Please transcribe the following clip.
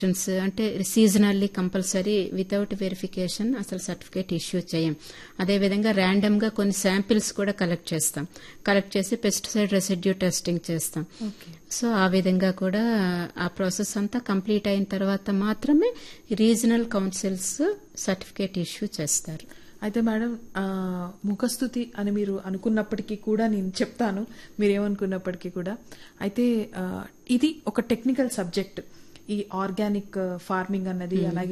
అంటే seasonally compulsory without verification అసలు certificate issue చేయం అదేవిధంగా ర్యాండమ్ గా కొన్ని శాంపిల్స్ కూడా కలెక్ట్ చేస్తాం కలెక్ట్ చేసి పెస్టిసైడ్ రెసిడ్యూ టెస్టింగ్ చేస్తాం సో ఆ విధంగా కూడా ఆ ప్రాసెస్ అంతా కంప్లీట్ అయిన తర్వాత మాత్రమే రీజనల్ కౌన్సిల్స్ సర్టిఫికేట్ ఇష్యూ చేస్తారు అయితే మేడం ఆ, ముఖస్థుతి అని మీరు అనుకున్నప్పటికీ కూడా నేను చెప్తాను మీరేమనుకున్నప్పటికీ కూడా అయితే ఆ, ఇది ఒక టెక్నికల్ సబ్జెక్ట్ ఈ ఆర్గానిక్ ఫార్మింగ్ అన్నది అలాగే